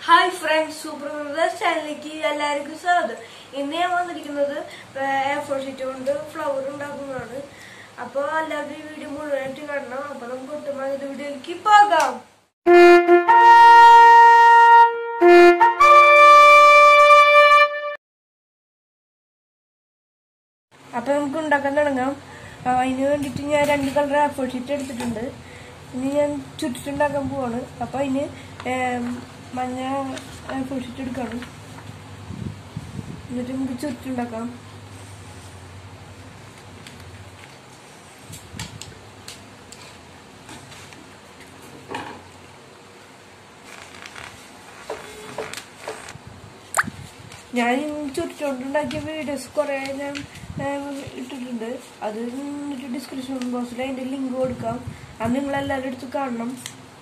hi friends super brothers ചാനലിലേക്ക് എല്ലാവർക്കും സ്വാഗതം ഇന്ന് ഞാൻ വന്നിരിക്കുന്നത് എ ഫോർ ഷീറ്റ് കൊണ്ട് ഫ്ലവർ ഉണ്ടാക്കുന്നതാണ് അപ്പോൾ എല്ലാവരും ഈ വീഡിയോ മുഴുവനായിട്ട് കാണണം അപ്പോൾ നമുക്ക് ഒട്ടും അതിന്റെ വീഡിയോയിലേക്ക് പോകാം അപ്പൊ നമുക്ക് ഉണ്ടാക്കാൻ തുടങ്ങാം ആ, അതിന് വേണ്ടിയിട്ട് ഞാൻ രണ്ട് കളർ ആപ്പിൾ ഷീറ്റ് എടുത്തിട്ടുണ്ട് ഇനി ഞാൻ ചുറ്റിട്ടുണ്ടാക്കാൻ പോവാണ് അപ്പൊ അതിന് ഏം, മഞ്ഞ ആപ്പിൾ ഷീറ്റ് എടുക്കണം എന്നിട്ട് നമുക്ക് ചുറ്റുണ്ടാക്കാം ഞാൻ ചുറ്റുകൊണ്ടുണ്ടാക്കിയ വീഡിയോസ് കുറെ ഞാൻ ഏം, ഇട്ടിട്ടുണ്ട് അത് എന്നിട്ട് ഡിസ്ക്രിപ്ഷൻ ബോക്സിൽ അതിന്റെ ലിങ്ക് കൊടുക്കാം അത് നിങ്ങൾ എല്ലാവരും എടുത്ത് കാണണം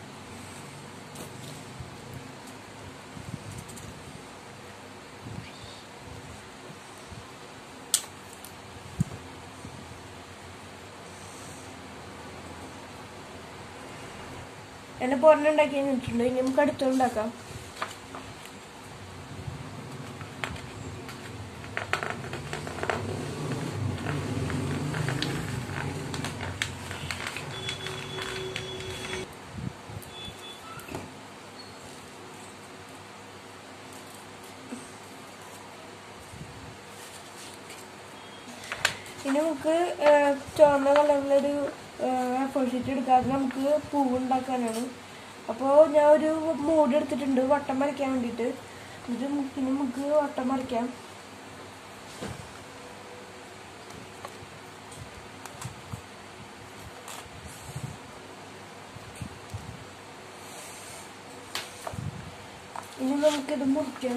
എന്നെ പോരണുണ്ടാക്കി കഴിഞ്ഞിട്ടുണ്ട് ഇനി നമുക്ക് അടുത്തുണ്ടാക്കാം ഇനി നമുക്ക് ഏഹ്, ചുവന്ന കളറിലൊരു ആപ്പിൾ ഷീറ്റ് എടുക്കാതെ നമുക്ക് പൂവ് ഉണ്ടാക്കാനാണ് അപ്പോൾ ഞാൻ ഒരു മൂടി എടുത്തിട്ടുണ്ട് വട്ടം വരയ്ക്കാൻ വേണ്ടിയിട്ട് ഇത് നമുക്ക് ഇനി നമുക്ക് വട്ടം വരയ്ക്കാം ഇനി നമുക്കിത് മുറിക്കാം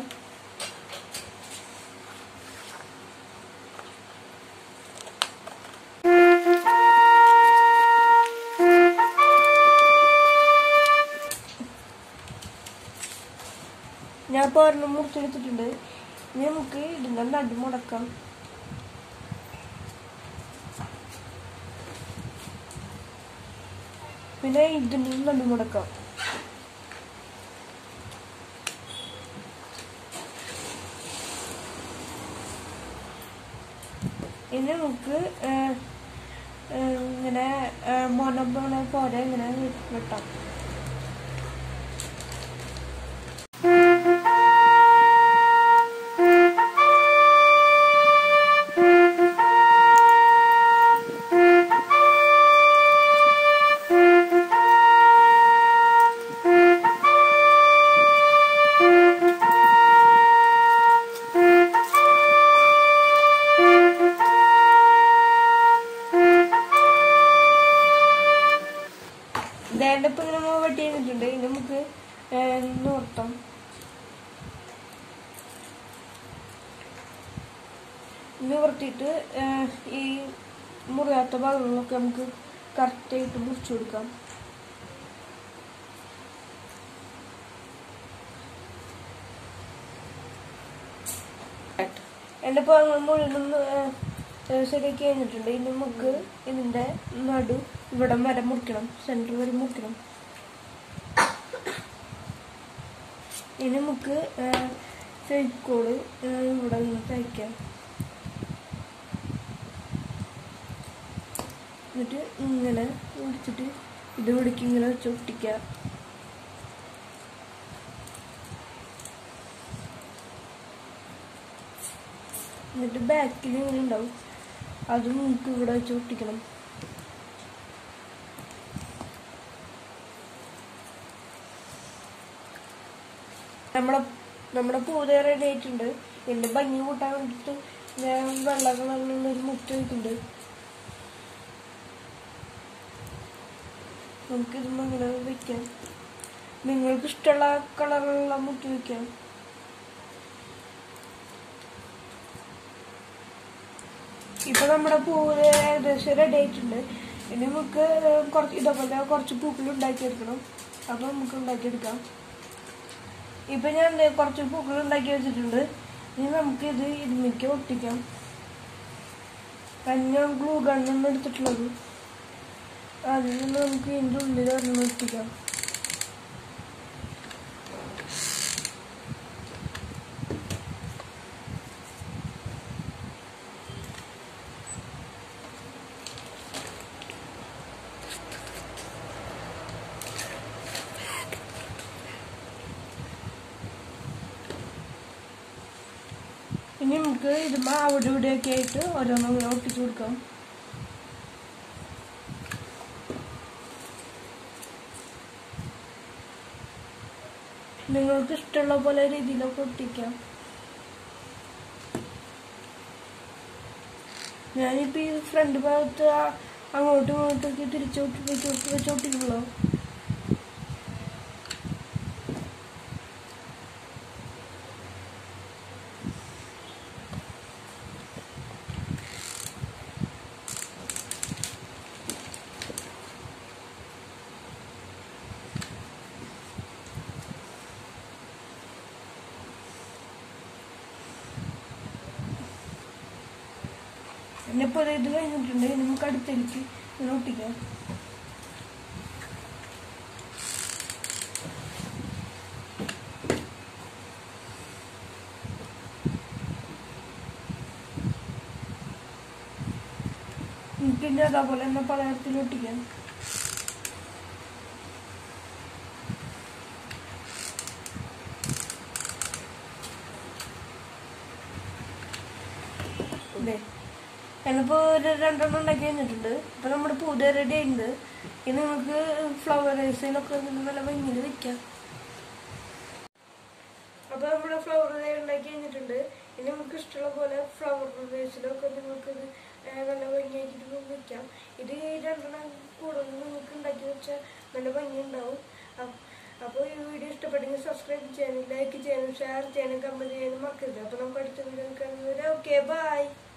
ഞാൻ ഇപ്പോൾ ഒരെണ്ണം മുറിച്ചെടുത്തിട്ടുണ്ട് ഇനി നമുക്ക് ഇതിൻ്റെ നടു മുടക്കാം പിന്നെ ഇതിൻ്റെ നടു മുടക്കാം ഇനി നമുക്ക് ഏഹ്, ഏഹ്, ഇങ്ങനെ ഏഹ്, മൊന പോലെ പോലെ ഇങ്ങനെ വെട്ടാം ദേണ്ട ഇപ്പൊ ഇങ്ങനെ നമ്മൾ വെട്ടി ചെയ്തിട്ടുണ്ട് ഇനി നമുക്ക് നോർത്താം നിവർത്തിയിട്ട് ഈ മുറിയാത്ത ഭാഗങ്ങളൊക്കെ നമുക്ക് കറക്റ്റായിട്ട് മുറിച്ചു കൊടുക്കാം എൻ്റെ ഭാഗങ്ങൾ മുഴുവൻ ശരിയാക്കി കഴിഞ്ഞിട്ടുണ്ട് ഇനി നമുക്ക് ഇതിന്റെ നടു ഇവിടം വരെ മുറിക്കണം സെന്റർ വരെ മുറിക്കണം ഇനി നമുക്ക് ഫെയ്ക്കോള് ഇവിടെ നിന്ന് തയ്ക്കാം എന്നിട്ട് ഇങ്ങനെ ഒടിച്ചിട്ട് ഇത് ഇവിടേക്ക് ഇങ്ങനെ വെച്ച് ഒട്ടിക്കുക എന്നിട്ട് ബാക്കിൽ ഇങ്ങനെ ഉണ്ടാവും അത് നമുക്ക് ഇവിടെ വെച്ച് ഒട്ടിക്കണം നമ്മളെ നമ്മുടെ പൂത റെഡി ആയിട്ടുണ്ട് എന്റെ ഭംഗി കൂട്ടാൻ വേണ്ടിട്ട് ഞാൻ വെള്ള കളറിലുള്ള ഒരു മുറ്റ വെക്കുന്നുണ്ട് നമുക്ക് ഇത് ഇങ്ങനെ വെക്കാം നിങ്ങൾക്ക് ഇഷ്ടമുള്ള കളറിലുള്ള മുട്ടി വെക്കാം ഇപ്പൊ നമ്മുടെ പൂവ് ഏകദേശം റെഡി ആയിട്ടുണ്ട് ഇനി നമുക്ക് കുറച്ച് ഇതേപോലെ കുറച്ച് പൂക്കൾ ഉണ്ടാക്കിയെടുക്കണം അപ്പൊ നമുക്ക് ഉണ്ടാക്കിയെടുക്കാം ഇപ്പൊ ഞാൻ ദേ കുറച്ച് പൂക്കൾ ഉണ്ടാക്കി വെച്ചിട്ടുണ്ട് ഇനി നമുക്ക് ഇത് ഇരുമിക്ക് ഒട്ടിക്കാം ഞാൻ ഗ്ലൂ ഗണ്ണാണ് എടുത്തിട്ടുള്ളത് അതിൽ നിന്ന് നമുക്ക് ഇതിൻ്റെ ഉള്ളിൽ ഒരെണ്ണം ഒട്ടിക്കാം ഇനി നമുക്ക് ഇതുമ്മ അവിടെ ഇവിടെയൊക്കെ ആയിട്ട് ഓരോന്നും ഇങ്ങനെ ഒട്ടിച്ചു കൊടുക്കാം നിങ്ങൾക്ക് ഇഷ്ടമുള്ള പോലെ രീതിയിലൊക്കെ ഒട്ടിക്കാം ഞാനിപ്പോ ഈ ഫ്രണ്ട് ഭാഗത്ത് ആ- അങ്ങോട്ടും ഇങ്ങോട്ടൊക്കെ തിരിച്ചു വെച്ച് വെച്ച് ഒട്ടിക്കുള്ളൂ പിന്നെ ഇപ്പോൾ ഇത് കഴിഞ്ഞിട്ടുണ്ട് ഇനി നമുക്ക് അടുത്തേക്ക് ഇങ്ങനെ ഒട്ടിക്കാം ഉം, പിന്നെ അതേപോലെ തന്നെ പലതരത്തിൽ ഒട്ടിക്കാം ഇതേ ഞാനിപ്പോ ഒരു രണ്ടെണ്ണം ഉണ്ടാക്കി കഴിഞ്ഞിട്ടുണ്ട് ഇപ്പൊ നമ്മുടെ പൂത റെഡി ആയിട്ടുണ്ട് ഇനി നമുക്ക് ഫ്ലവർ വേസിലൊക്കെ നല്ല ഭംഗിയിൽ വെക്കാം അപ്പൊ നമ്മുടെ ഫ്ലവർ ഉണ്ടാക്കി കഴിഞ്ഞിട്ടുണ്ട് ഇനി നമുക്ക് ഇഷ്ടമുള്ള പോലെ ഫ്ലവർ വേസിലൊക്കെ നിങ്ങൾക്ക് ഇത് നല്ല ഭംഗിയാക്കിയിട്ട് വെക്കാം ഇത് ഈ രണ്ടെണ്ണം കൂടുതൽ നിങ്ങൾക്ക് ഉണ്ടാക്കി വെച്ചാൽ നല്ല ഭംഗി ഉണ്ടാവും അപ്പോൾ ഈ വീഡിയോ ഇഷ്ടപ്പെട്ടെങ്കിൽ സബ്സ്ക്രൈബ് ചെയ്യാനും ലൈക്ക് ചെയ്യാനും ഷെയർ ചെയ്യാനും കമന്റ് ചെയ്യാനും മറക്കരുത് അപ്പോൾ നമുക്ക് അടുത്ത വീഡിയോ കാണുന്നവരെ ഓക്കെ ബൈ